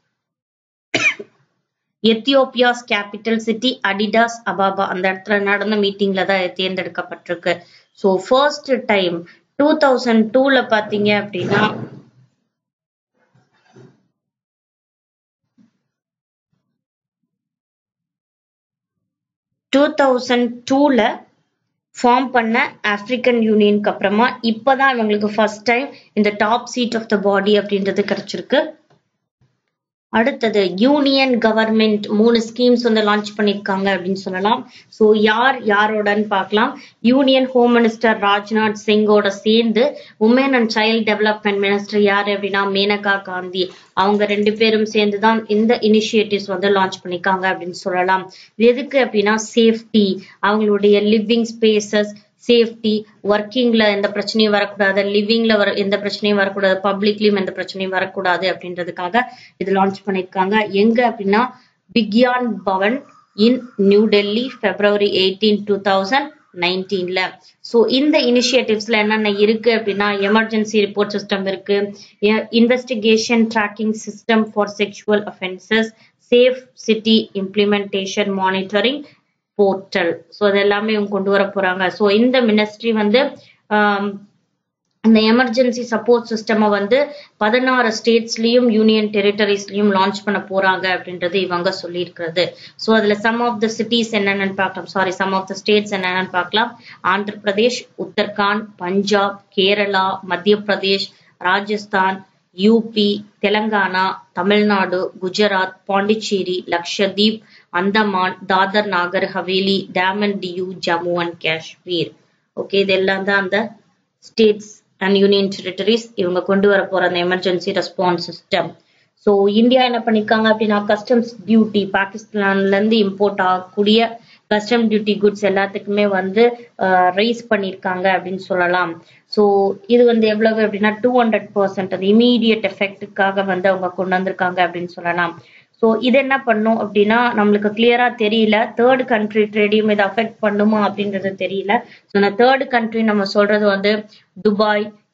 Ethiopia's capital city Addis Ababa அந்த இடத்துல நடந்த மீட்டிங்ல தான் இது தேர்ந்தெடுக்கப்பட்டிருக்கு so first time two thousand டூல பாத்தீங்க அப்படின்னா டூ தௌசண்ட் டூல ஃபார்ம் பண்ண ஆப்பிரிக்கன் யூனியனுக்கு அப்புறமா இப்பதான் இவங்களுக்கு ஃபர்ஸ்ட் டைம் இந்த top seat of the body அப்படின்றது கிடைச்சிருக்கு அடுத்தது யூனியன் கவர்மெண்ட் மூணு ஸ்கீம்ஸ் வந்து லான்ச் பண்ணிருக்காங்க அப்படின்னு சொல்லலாம் ஸோ யார் யாரோடன்னு பார்க்கலாம் யூனியன் ஹோம் மினிஸ்டர் ராஜ்நாத் சிங்கோட சேர்ந்து woman and child development minister யாரு அப்படின்னா மேனகா காந்தி அவங்க ரெண்டு பேரும் சேர்ந்து தான் இந்த இனிஷியேட்டிவ்ஸ் வந்து லான்ச் பண்ணிருக்காங்க அப்படின்னு சொல்லலாம் இது எதுக்கு அப்படின்னா சேஃப்டி அவங்களுடைய லிவிங் ஸ்பேசஸ் சேஃப்டி ஒர்க்கிங்ல எந்த பிரச்சனையும் வரக்கூடாது லிவிங்ல வர எந்த பிரச்சனையும் வரக்கூடாது பப்ளிக்லயும் எந்த பிரச்சனையும் வரக்கூடாது அப்படின்றதுக்காக இது லான்ச் பண்ணிருக்காங்க எங்க அப்படின்னா Vigyan Bhavan in New Delhi February eighteen two thousand நைன்டீன்ல ஸோ இந்த இனிஷியேட்டிவ்ஸ்ல என்னென்ன இருக்கு அப்படின்னா எமர்ஜென்சி ரிப்போர்ட் சிஸ்டம் இருக்கு investigation tracking system for sexual offences safe city implementation monitoring portal so அது எல்லாமே இவங்க கொண்டு வர போறாங்க ஸோ இந்த மினிஸ்ட்ரி வந்து ஆம், அந்த எமர்ஜென்சி சப்போர்ட் சிஸ்டமை வந்து பதினாறு ஸ்டேட்ஸ்லயும் யூனியன் டெரிட்டரிஸ்லயும் லான்ச் பண்ண போறாங்க அப்படின்றது இவங்க சொல்லியிருக்கிறது ஸோ அதுல சம் ஆஃப் த சிட்டிஸ் என்னென்னு பார்க்கலாம் sorry some of the states என்னென்னு பார்க்கலாம் Andhra Pradesh Uttarakhand Punjab Kerala Madhya Pradesh Rajasthan UP Telangana Tamil Nadu Gujarat Pondicherry Lakshadweep Andaman Dadra Nagar Haveli Daman Diu Jammu and Kashmir okay இதெல்லாம் தான் அந்த ஸ்டேட்ஸ் அண்ட் யூனியன் டெரிட்டரிஸ் இவங்க கொண்டு வர போற அந்த emergency response system so India என்ன பண்ணிருக்காங்க அப்படின்னா கஸ்டம்ஸ் டியூட்டி பாகிஸ்தான்ல இருந்து இம்போர்ட் ஆகக்கூடிய கஸ்டம் டியூட்டி குட்ஸ் எல்லாத்துக்குமே வந்து ரைஸ் பண்ணியிருக்காங்க அப்படின்னு சொல்லலாம் ஸோ இது வந்து எவ்வளவு அப்படின்னா டூ ஹண்ட்ரட் பர்சன்ட் அது இமீடியட் எஃபெக்ட்டுக்காக வந்து அவங்க கொண்டு வந்திருக்காங்க அப்படின்னு சொல்லலாம் ஸோ இது என்ன பண்ணும் அப்படின்னா நம்மளுக்கு கிளியரா தெரியல தேர்ட் கண்ட்ரி ட்ரேடையும் இது அஃபெக்ட் பண்ணுமா அப்படின்றது தெரியல ஸோ இந்த தேர்ட் கண்ட்ரி நம்ம சொல்றது வந்து துபாய்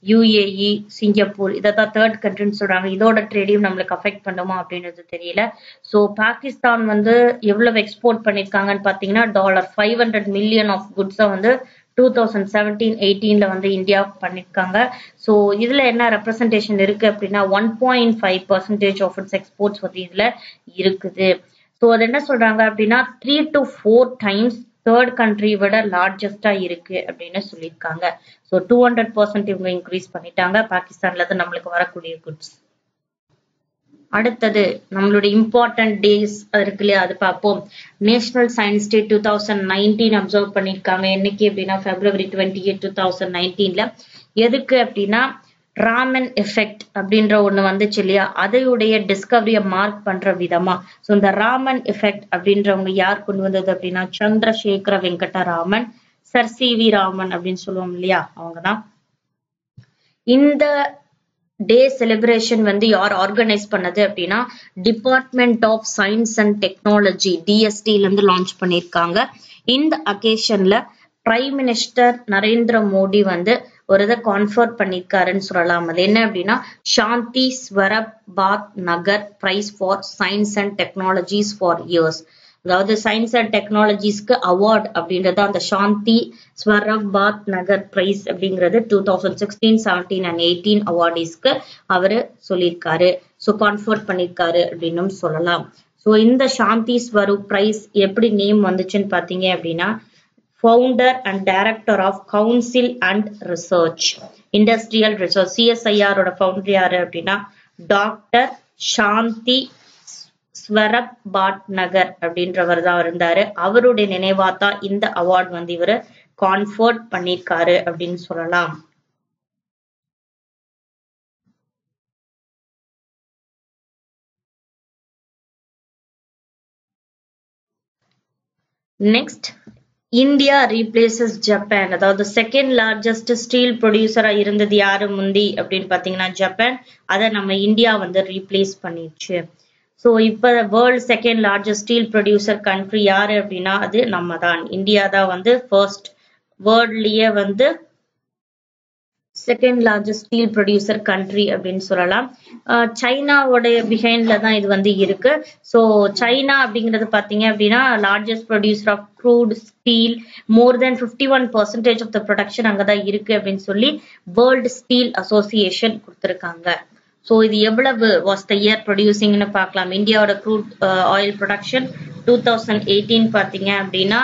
யுஏஇ சிங்கப்பூர் இதை தான் தேர்ட் கண்ட்ரின்னு சொல்றாங்க இதோட ட்ரேடையும் நம்மளுக்கு அஃபெக்ட் பண்ணுமா அப்படின்றது தெரியல ஸோ பாகிஸ்தான் வந்து எவ்வளவு எக்ஸ்போர்ட் பண்ணிருக்காங்கன்னு பாத்தீங்கன்னா dollar five hundred million of குட்ஸை வந்து டூ தௌசண்ட் செவன்டீன் எயிட்டீன்ல வந்து இந்தியா பண்ணிருக்காங்க ஸோ இதுல என்ன ரெப்ரசன்டேஷன் இருக்கு அப்படின்னா one point five percentage of its exports வந்து இதுல இருக்குது ஸோ அது என்ன சொல்றாங்க அப்படின்னா three to four times third country விட லார்ஜஸ்டா இருக்கு அப்படின்னு சொல்லியிருக்காங்க ஸோ டூ ஹண்ட்ரட் பர்சன்ட் இவங்க இன்க்ரீஸ் பண்ணிட்டாங்க பாகிஸ்தான்ல இருந்து நம்மளுக்கு வரக்கூடிய குட்ஸ் அடுத்தது நம்மளுடைய இம்பார்ட்டன்ட் டேஸ் இருக்கு இல்லையா அது பார்ப்போம் national science day two thousand nineteen observe பண்ணியிருக்காங்க என்னைக்கு அப்படின்னா February twenty eight two thousand நைன்டீன்ல எதுக்கு அப்படின்னா ராமன் எஃபெக்ட் அப்படின்ற ஒண்ணு வந்துச்சு இல்லையா அதையுடைய டிஸ்கவரிய மார்க் பண்ற விதமா ஸோ இந்த ராமன் எஃபெக்ட் அப்படின்றவங்க யார் கொண்டு வந்தது அப்படின்னா Chandrasekhara Venkata Raman sir C V Raman அப்படின்னு சொல்லுவோம் இல்லையா அவங்கதான் இந்த டே செலிப்ரேஷன் வந்து யார் ஆர்கனைஸ் பண்ணது அப்படின்னா department of science and technology டிஎஸ்டில இருந்து லான்ச் பண்ணியிருக்காங்க இந்த அகேஷன்ல பிரைம் மினிஸ்டர் நரேந்திர மோடி வந்து ஒரு இதை கான்ஃபர் பண்ணிருக்காருன்னு சொல்லலாம் அது என்ன அப்படின்னா Shanti Swarup Bhatnagar prize for science and technologies for years அதாவது சயின்ஸ் அண்ட் டெக்னாலஜிஸ்க்கு அவார்ட் அப்படின்றது அந்த சாந்தி ஸ்வரப் பாத் நகர் பிரைஸ் அப்படிங்கிறது two thousand sixteen seventeen and eighteen அவார்டிஸ்க்கு அவரு சொல்லியிருக்காரு ஸோ கான்ஃபர்ட் பண்ணியிருக்காரு அப்படின்னும் சொல்லலாம் ஸோ இந்த சாந்தி ஸ்வரூப் பிரைஸ் எப்படி நேம் வந்துச்சுன்னு பார்த்தீங்க அப்படின்னா founder and director of council and research industrial research சிஎஸ்ஐஆரோட ஃபவுண்டர் யாரு அப்படின்னா டாக்டர் சாந்தி ஸ்வரப் பாட் நகர் அப்படின்றவர் தான் இருந்தாரு அவருடைய நினைவா தான் இந்த அவார்ட் வந்து இவரு கான்ஃபர்ட் பண்ணிருக்காரு அப்படின்னு சொல்லலாம் நெக்ஸ்ட் இந்தியா ரீப்ளேசஸ் ஜப்பான் அதாவது செகண்ட் லார்ஜஸ்ட் ஸ்டீல் ப்ரொடியூசரா இருந்தது யாரு முந்தி அப்படின்னு பாத்தீங்கன்னா ஜப்பான் அதை நம்ம இந்தியா வந்து ரீப்ளேஸ் பண்ணிடுச்சு ஸோ இப்போ world second largest steel producer country யாரு அப்படின்னா அது நம்ம தான் இந்தியா தான் வந்து ஃபர்ஸ்ட் வேர்ல்ட்லயே வந்து second largest steel producer country அப்படின்னு சொல்லலாம் சைனாவோடைய பிஹைண்ட்ல தான் இது வந்து இருக்கு ஸோ சைனா அப்படிங்கிறது பார்த்தீங்க அப்படின்னா largest producer of crude steel more than fifty one percentage of the production அங்கே தான் இருக்கு அப்படின்னு சொல்லி வேர்ல்டு ஸ்டீல் அசோசியேஷன் கொடுத்துருக்காங்க ஸோ இது எவ்வளவு வாஸ் த இயர் ப்ரொடியூசிங்னு பார்க்கலாம் இந்தியாவோட crude oil production two thousand eighteen பார்த்தீங்க அப்படின்னா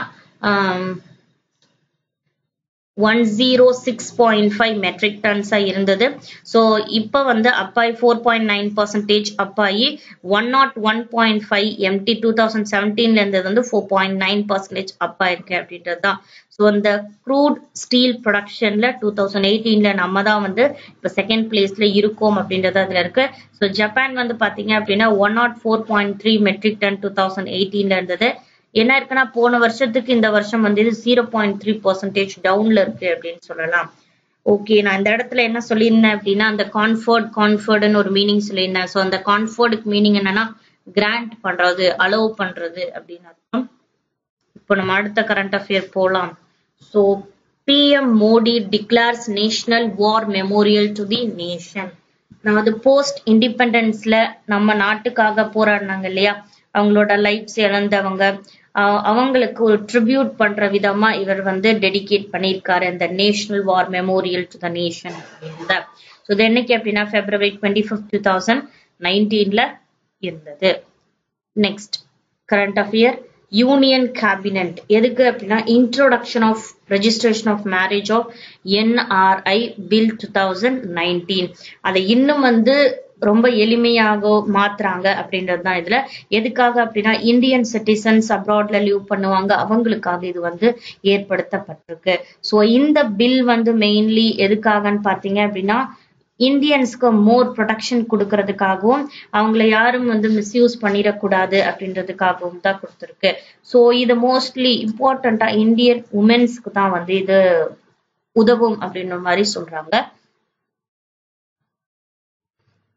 one zero six point five metric டன்ஸா இருந்தது ஸோ இப்போ வந்து up by four point nine percentage up by one not one point five MT two thousand செவன்டீன்ல இருந்தது வந்து ஃபோர் பாயிண்ட் நைன் பர்சன்டேஜ் அப்பா இருக்கு அப்படின்றது தான் ஸோ அந்த க்ரூட் ஸ்டீல் ப்ரொடக்ஷன்ல டூ தௌசண்ட் எயிட்டீன்ல நம்ம தான் வந்து இப்போ செகண்ட் பிளேஸ்ல இருக்கோம் அப்படின்றது அதுல இருக்கு ஸோ ஜப்பான் வந்து பாத்தீங்க அப்படின்னா one not four point three metric ton two thousand எயிட்டீன்ல இருந்தது என்ன இருக்குன்னா போன வருஷத்துக்கு இந்த வருஷம் வந்து இது ஜீரோ பாயிண்ட் த்ரீ பர்சன்டேஜ் டவுன்ல இருக்கு அப்படின்னு சொல்லலாம் ஓகே நான் இந்த இடத்துல என்ன சொல்லியிருந்தேன் அப்படின்னா அந்த கான்ஃபர்ட் கான்ஃபர்ட்னு ஒரு மீனிங் சொல்லியிருந்தேன் ஸோ அந்த கான்ஃபர்டுக்கு மீனிங் என்னன்னா கிராண்ட் பண்றது அலோவ் பண்றது அப்படின்னு அர்த்தம் இப்போ நம்ம அடுத்த கரண்ட் அஃபேர் போலாம் so PM Modi declares national war memorial to the nation அதாவது போஸ்ட் இண்டிபெண்டன்ஸ்ல நம்ம நாட்டுக்காக போராடினாங்க இல்லையா அவங்களோட லைஃப்ஸ் இழந்தவங்க அவங்களுக்கு ஒரு ட்ரிபியூட் பண்ற விதமா இவர் வந்து டெடிகேட் பண்ணியிருக்காரு இந்த national war memorial to the nation அப்படின்றத ஸோ இது என்னைக்கு அப்படின்னா February twenty fifth two thousand நைன்டீன்ல இருந்தது next current affair union cabinet எதுக்கு அப்படின்னா introduction of registration of marriage of NRI bill two thousand nineteen அதை இன்னும் வந்து ரொம்ப எளிமையாக மாத்துறாங்க அப்படின்றது தான் இதுல எதுக்காக அப்படின்னா இந்தியன் சிட்டிசன்ஸ் அப்ராட்ல லீவ் பண்ணுவாங்க அவங்களுக்காக இது வந்து ஏற்படுத்தப்பட்டிருக்கு ஸோ இந்த பில் வந்து மெயின்லி எதுக்காகன்னு பாத்தீங்க அப்படின்னா இந்தியன்ஸ்க்கு மோர் ப்ரொடெக்ஷன் கொடுக்கறதுக்காகவும் அவங்கள யாரும் வந்து மிஸ்யூஸ் பண்ணிடக்கூடாது அப்படின்றதுக்காகவும் தான் கொடுத்துருக்கு ஸோ இது மோஸ்ட்லி இம்பார்ட்டண்டா இந்தியன் உமன்ஸ்க்கு தான் வந்து இது உதவும் அப்படின்ற மாதிரி சொல்றாங்க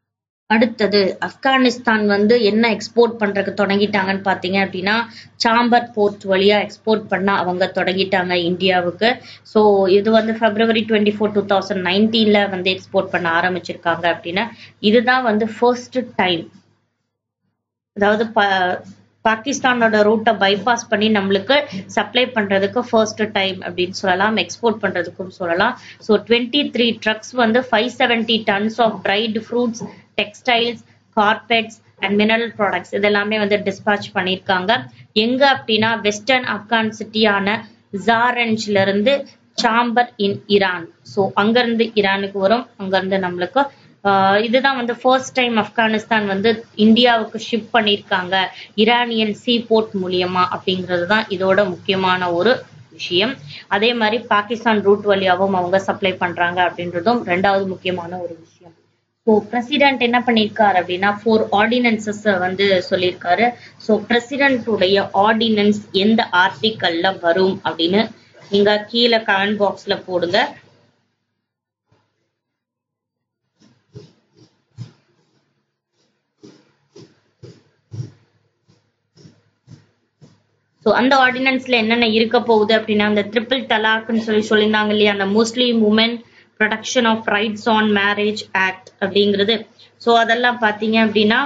அடுத்தது ஆப்கானிஸ்தான் வந்து என்ன எக்ஸ்போர்ட் பண்றதுக்கு தொடங்கிட்டாங்கன்னு பாத்தீங்க அப்படின்னா சாம்பர் போர்ட் வழியா எக்ஸ்போர்ட் பண்ண அவங்க தொடங்கிட்டாங்க இந்தியாவுக்கு ஸோ இது வந்து February twenty four two thousand நைன்டீன்ல வந்து எக்ஸ்போர்ட் பண்ண ஆரம்பிச்சிருக்காங்க அப்படின்னா இதுதான் வந்து ஃபர்ஸ்ட் டைம் அதாவது ப- பாகிஸ்தானோட ரூட்டை பைபாஸ் பண்ணி நம்மளுக்கு சப்ளை பண்றதுக்கு ஃபர்ஸ்ட் டைம் அப்படின்னு சொல்லலாம் எக்ஸ்போர்ட் பண்றதுக்கும் சொல்லலாம் ஸோ டுவெண்ட்டி த்ரீ ட்ரக்ஸ் வந்து five seventy tons of dried fruits textiles carpets and mineral products இதெல்லாமே வந்து டிஸ்பாச் பண்ணியிருக்காங்க எங்க அப்படின்னா வெஸ்டர்ன் ஆப்கான் சிட்டியான ஜாரஞ்ச்ல இருந்து சாம்பர் இன் ஈரான் ஸோ அங்கிருந்து ஈரானுக்கு வரும் அங்கிருந்து நம்மளுக்கு ஆஹ் இதுதான் வந்து ஃபர்ஸ்ட் டைம் ஆப்கானிஸ்தான் வந்து இந்தியாவுக்கு ஷிப் பண்ணியிருக்காங்க ஈரானியன் சீ போர்ட் மூலியமா அப்படிங்கிறது தான் இதோட முக்கியமான ஒரு விஷயம் அதே மாதிரி பாகிஸ்தான் ரூட் வழியாவும் அவங்க சப்ளை பண்றாங்க அப்படின்றதும் ரெண்டாவது முக்கியமான ஒரு விஷயம் ஸோ பிரசிடென்ட் என்ன பண்ணியிருக்காரு அப்படின்னா ஃபோர் ஆர்டினன்சஸ் வந்து சொல்லியிருக்காரு ஸோ பிரசிடென்ட்டுடைய ஆர்டினன்ஸ் எந்த ஆர்டிக்கல்ல வரும் அப்படின்னு நீங்க கீழே கமெண்ட் பாக்ஸ்ல போடுங்க ஸோ அந்த ஆர்டினன்ஸ்ல என்னென்ன இருக்க போகுது அப்படின்னா அந்த ட்ரிபிள் தலாக்னு சொல்லி சொல்லியிருந்தாங்க இல்லையா அந்த Muslim woman protection of rights on marriage act அப்படிங்கிறது ஸோ அதெல்லாம் பார்த்தீங்க அப்படின்னா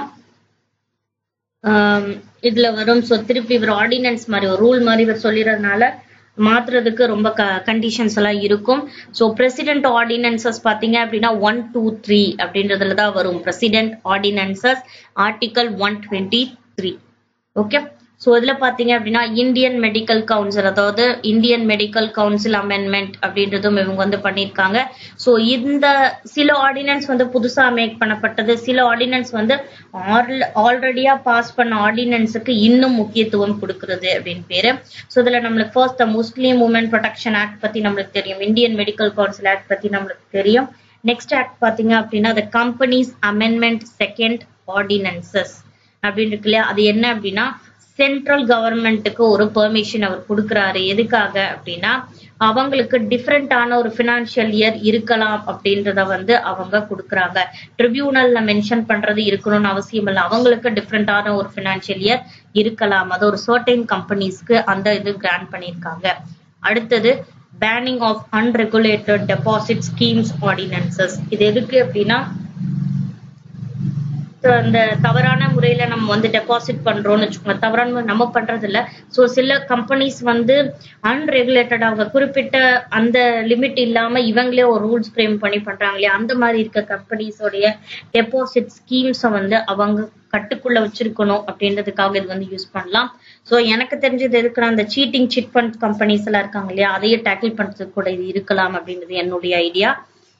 ஆம், இதுல வரும் ஸோ திருப்பி இவர் ஆர்டினன்ஸ் மாதிரி ஒரு ரூல் மாதிரி இவர் சொல்லிடுறதுனால மாத்துறதுக்கு ரொம்ப கண்டிஷன்ஸ் எல்லாம் இருக்கும் ஸோ பிரசிடென்ட் ஆர்டினன்சஸ் பார்த்தீங்க அப்படின்னா ஒன் டூ த்ரீ அப்படின்றதுல தான் வரும் president ordinances article one twenty three okay so இதுல பாத்தீங்க அப்படின்னா இந்தியன் மெடிக்கல் கவுன்சில் அதாவது இந்தியன் மெடிக்கல் கவுன்சில் அமெண்ட்மெண்ட் அப்படின்றதும் இவங்க வந்து பண்ணியிருக்காங்க ஸோ இந்த சில ஆர்டினன்ஸ் வந்து புதுசா மேக் பண்ணப்பட்டது சில ஆர்டினன்ஸ் வந்து ஆல்ரெடியா பாஸ் பண்ண ஆர்டினன்ஸுக்கு இன்னும் முக்கியத்துவம் கொடுக்கிறது அப்படின்னு பேரு ஸோ இதுல நம்மளுக்கு first Muslim woman protection act பத்தி நம்மளுக்கு தெரியும் இந்தியன் மெடிக்கல் கவுன்சில் ஆக்ட் பத்தி நம்மளுக்கு தெரியும் நெக்ஸ்ட் ஆக்ட் பாத்தீங்க அப்படின்னா the companies amendment second ordinances அப்படின்னு இருக்கு இல்லையா அது என்ன அப்படின்னா சென்ட்ரல் கவர்மெண்ட்டுக்கு ஒரு பெர்மிஷன் அவர் கொடுக்குறாரு எதுக்காக அப்படின்னா அவங்களுக்கு டிஃப்ரெண்டான ஒரு ஃபினான்ஷியல் இயர் இருக்கலாம் அப்படின்றத வந்து அவங்க கொடுக்குறாங்க ட்ரிபியூனல்ல மென்ஷன் பண்றது இருக்கணும்னு அவசியம் இல்லை அவங்களுக்கு டிஃப்ரெண்டான ஒரு ஃபினான்ஷியல் இயர் இருக்கலாம் அது ஒரு சர்டைன் கம்பெனிஸ்க்கு அந்த இது கிராண்ட் பண்ணியிருக்காங்க அடுத்தது banning of unregulated deposit schemes ordinances இது எதுக்கு அப்படின்னா So, அந்த தவறான முறையில நம்ம வந்து டெபாசிட் பண்றோம்னு வச்சுக்கோங்க தவறான முறை நம்ம பண்றது இல்ல சோ சில கம்பெனிஸ் வந்து அன்ரெகுலேட்டட் அவங்க குறிப்பிட்ட அந்த லிமிட் இல்லாம இவங்களே ஒரு ரூல்ஸ் ஃப்ரேம் பண்ணி பண்றாங்க இல்லையா அந்த மாதிரி இருக்க கம்பெனிஸோடைய டெபாசிட் ஸ்கீம்ஸை வந்து அவங்க கட்டுக்குள்ள வச்சிருக்கணும் அப்படின்றதுக்காக இது வந்து யூஸ் பண்ணலாம் சோ எனக்கு தெரிஞ்சது எதுக்குன்னா அந்த சீட்டிங் சிட் ஃபண்ட் கம்பெனிஸ் எல்லாம் இருக்காங்க இல்லையா அதையே டேக்கிள் பண்றதுக்கு கூட இது இருக்கலாம் அப்படின்றது என்னுடைய idea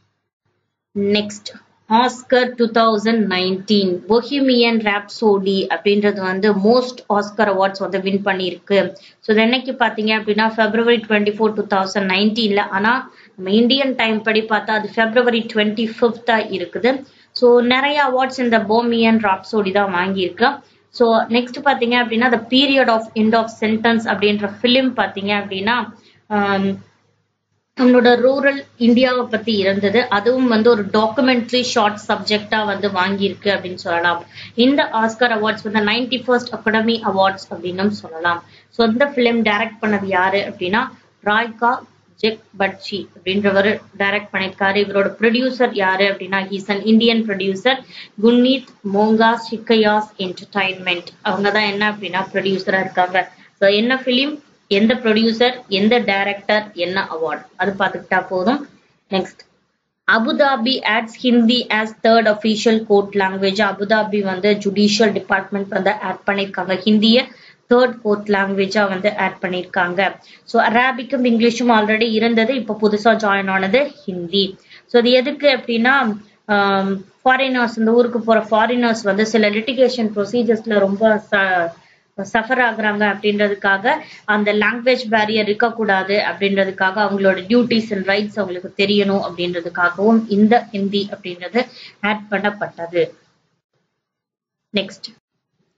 next Oscar two thousand nineteen Bohemian Rhapsody அப்படின்றது வந்து மோஸ்ட் ஆஸ்கர் அவார்ட்ஸ் வந்து வின் பண்ணியிருக்கு ஸோ இது என்னைக்கு பார்த்தீங்க அப்படின்னா February twenty four two thousand நைன்டீன்ல ஆனால் நம்ம இந்தியன் டைம் படி பார்த்தா அது ஃபெப்ரவரி டுவெண்ட்டி ஃபிஃப்த்தா இருக்குது ஸோ நிறைய அவார்ட்ஸ் இந்த போமியன் ராப்சோடி தான் வாங்கியிருக்கு ஸோ நெக்ஸ்ட் பார்த்தீங்க அப்படின்னா the period of end of sentence அப்படின்ற ஃபிலிம் பார்த்தீங்க அப்படின்னா ஆம், நம்மளோட ரூரல் இந்தியாவை பத்தி இருந்தது அதுவும் வந்து ஒரு டாக்குமெண்ட்ரி ஷார்ட் சப்ஜெக்டா வந்து வாங்கியிருக்கு அப்படின்னு சொல்லலாம் இந்த ஆஸ்கர் அவார்ட்ஸ் வந்து நைன்டி ஃபர்ஸ்ட் அகாடமி அவார்ட்ஸ் அப்படின்னும் சொல்லலாம் ஸோ இந்த ஃபிலிம் டைரக்ட் பண்ணது யாரு அப்படின்னா ராய்கா ஜெக் பட்சி அப்படின்றவர் டைரக்ட் பண்ணியிருக்காரு இவரோட ப்ரொடியூசர் யாரு அப்படின்னா he's an Indian producer Guneet Monga Sikhya's entertainment அவங்க தான் என்ன அப்படின்னா ப்ரொடியூசரா இருக்காங்க ஸோ என்ன ஃபிலிம் எந்த ப்ரொடியூசர் எந்த டைரக்டர் என்ன அவார்ட் அது பார்த்துக்கிட்டா போதும் next Abu Dhabi adds Hindi as third official court language Abu Dhabi வந்து ஜுடிஷியல் டிபார்ட்மெண்ட் வந்து ஆட் பண்ணியிருக்காங்க ஹிந்தியை தேர்ட் கோர்ட் லாங்குவேஜா வந்து ஆட் பண்ணியிருக்காங்க ஸோ அரபிக்கும் இங்கிலீஷும் ஆல்ரெடி இருந்தது இப்போ புதுசா ஜாயின் ஆனது ஹிந்தி ஸோ அது எதுக்கு அப்படின்னா ஃபாரினர்ஸ் இந்த ஊருக்கு போற ஃபாரினர்ஸ் வந்து சில லிட்டிகேஷன் ப்ரொசீஜர்ஸ்ல ரொம்ப சஃபர் ஆகுறாங்க அப்படின்றதுக்காக அந்த லாங்குவேஜ் பேரியர் இருக்கக்கூடாது அப்படின்றதுக்காக அவங்களோட டியூட்டிஸ் அண்ட் ரைட்ஸ் அவங்களுக்கு தெரியணும் அப்படின்றதுக்காகவும் இந்த ஹிந்தி அப்படின்றது ஆட் பண்ணப்பட்டது நெக்ஸ்ட்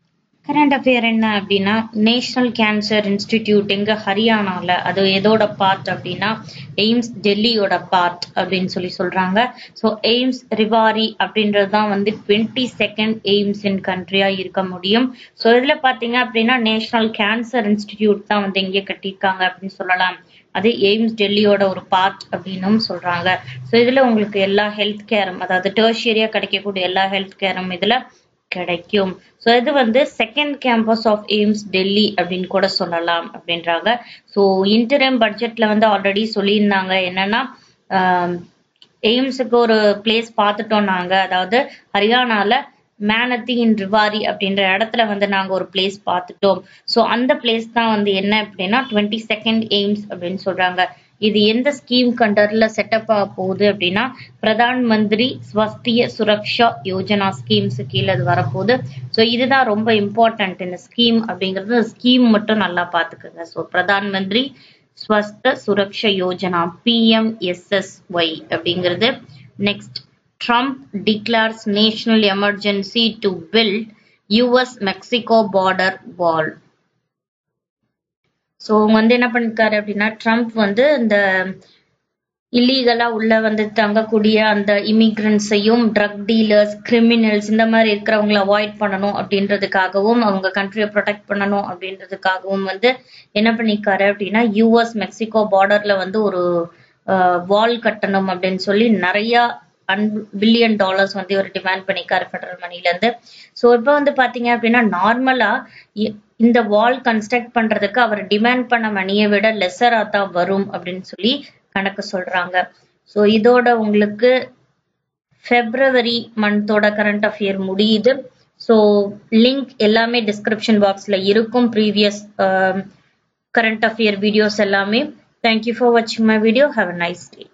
கரண்ட் அஃபேர் என்ன அப்படின்னா நேஷனல் கேன்சர் இன்ஸ்டிடியூட் எங்க ஹரியானால அது எதோட பார்ட் அப்படின்னா எய்ம்ஸ் டெல்லியோட பார்ட் அப்படின்னு சொல்லி சொல்றாங்க ஸோ எய்ம்ஸ் ரிவாரி அப்படின்றது தான் வந்து டுவெண்ட்டி செகண்ட் எய்ம்ஸ் இன் கண்ட்ரியா இருக்க முடியும் ஸோ இதுல பாத்தீங்க அப்படின்னா நேஷனல் கேன்சர் இன்ஸ்டிடியூட் தான் வந்து இங்கே கட்டியிருக்காங்க அப்படின்னு சொல்லலாம் அது எய்ம்ஸ் டெல்லியோட ஒரு பார்ட் அப்படின்னும் சொல்றாங்க ஸோ இதுல உங்களுக்கு எல்லா ஹெல்த் கேரும் அதாவது டெர்ஷியரியா கிடைக்கக்கூடிய எல்லா ஹெல்த் கேரும் இதுல கிடைக்கும் ஸோ இது வந்து second campus of AIIMS Delhi அப்படின்னு கூட சொல்லலாம் அப்படின்றாங்க ஸோ இன்டரிம் பட்ஜெட்ல வந்து ஆல்ரெடி சொல்லியிருந்தாங்க என்னன்னா எய்ம்ஸுக்கு ஒரு பிளேஸ் பார்த்துட்டோம் நாங்க அதாவது ஹரியானால மேனத்தி இன் ரிவாரி அப்படின்ற இடத்துல வந்து நாங்க ஒரு பிளேஸ் பார்த்துட்டோம் ஸோ அந்த பிளேஸ் தான் வந்து என்ன அப்படின்னா டுவெண்ட்டி செகண்ட் எய்ம்ஸ் அப்படின்னு சொல்றாங்க இது எந்த ஸ்கீம் கண்டர்ல செட்டப் ஆக போகுது அப்படின்னா பிரதான் மந்திரி ஸ்வஸ்திய சுரக்ஷா யோஜனா ஸ்கீம்ஸ் கீழே அது வரப்போகுது ஸோ இதுதான் ரொம்ப இம்பார்ட்டன்ட் இந்த ஸ்கீம் அப்படிங்கிறது ஸ்கீம் மட்டும் நல்லா பார்த்துக்கோங்க ஸோ பிரதான் மந்திரி ஸ்வஸ்த சுரக்ஷா யோஜனா பிஎம்எஸ்எஸ்ஒய் அப்படிங்கிறது next Trump declares national emergency to build US Mexico border wall so வந்து என்ன பண்ணிருக்காரு அப்படின்னா ட்ரம்ப் வந்து இந்த இல்லீகலா உள்ள வந்து தங்கக்கூடிய அந்த இமிகிரண்ட்ஸையும் ட்ரக் டீலர்ஸ் கிரிமினல்ஸ் இந்த மாதிரி இருக்கிறவங்கள அவாய்ட் பண்ணணும் அப்படின்றதுக்காகவும் அவங்க கண்ட்ரியை ப்ரொடெக்ட் பண்ணணும் அப்படின்றதுக்காகவும் வந்து என்ன பண்ணிருக்காரு அப்படின்னா யூஎஸ் மெக்சிகோ பார்டர்ல வந்து ஒரு வால் கட்டணும் அப்படின்னு சொல்லி நிறைய அன் பில்லியன் டாலர்ஸ் வந்து இவர் டிமாண்ட் பண்ணிக்காரு ஃபெடரல் மணில இருந்து ஸோ இப்போ வந்து பாத்தீங்க அப்படின்னா நார்மலா இந்த வால் கன்ஸ்ட்ரக்ட் பண்றதுக்கு அவர் டிமாண்ட் பண்ண மணியை விட லெஸரா தான் வரும் அப்படின்னு சொல்லி கணக்கு சொல்றாங்க ஸோ இதோட உங்களுக்கு ஃபெப்ரவரி மந்தோட கரண்ட் அஃபேர் முடியுது ஸோ லிங்க் எல்லாமே டிஸ்கிரிப்ஷன் பாக்ஸ்ல இருக்கும் ப்ரீவியஸ் கரண்ட் அஃபேர் வீடியோஸ் எல்லாமே தேங்க்யூ ஃபார் வாட்சிங் my video have a nice day